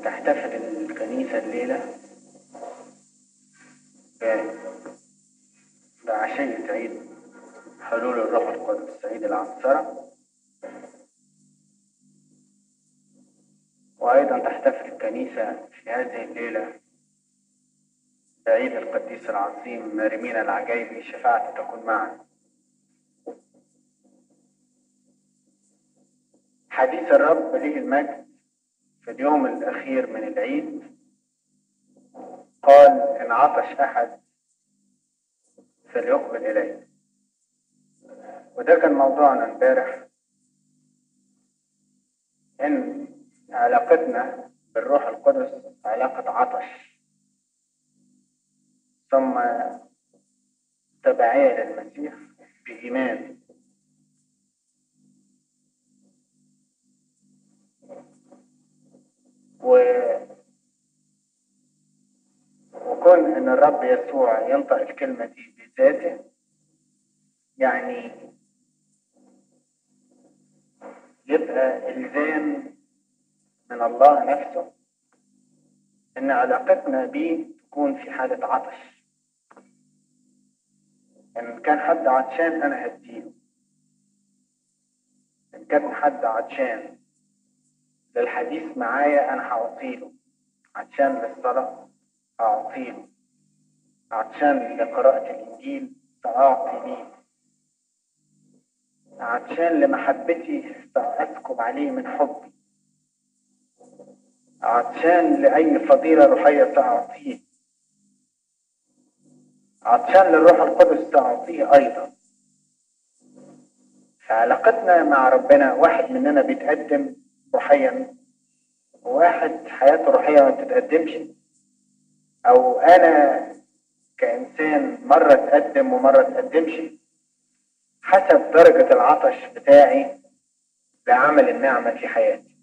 تحتفل الكنيسة الليلة بعشية عيد حلول الروح القدس عيد العنصرة وأيضا تحتفل الكنيسة في هذه الليلة بعيد القديس العظيم مريمين العجايبي شفاعة تكون معنا حديث الرب له المجد في اليوم الأخير من العيد قال إن عطش أحد فليقبل إلي وده كان موضوعنا امبارح إن علاقتنا بالروح القدس علاقة عطش ثم تبعية للمسيح بإيمان و وكون ان الرب يسوع ينطق الكلمة دي بذاته يعني يبقى الزام من الله نفسه ان علاقتنا بيه تكون في حالة عطش ان كان حد عطشان انا هديله ان كان حد عطشان للحديث معايا انا هعطيله عطشان للصلاة هعطيله عطشان لقراءة الانجيل ساعطي ليه عطشان لمحبتي ساسكب عليه من حبي عطشان لأي فضيلة روحية سأعطيه عطشان للروح القدس سأعطيه أيضا فعلاقتنا مع ربنا واحد مننا بيتقدم روحيا وواحد حياته روحية ما بتتقدمش أو أنا كإنسان مرة تقدم ومرة تقدمش حسب درجة العطش بتاعي لعمل النعمة في حياتي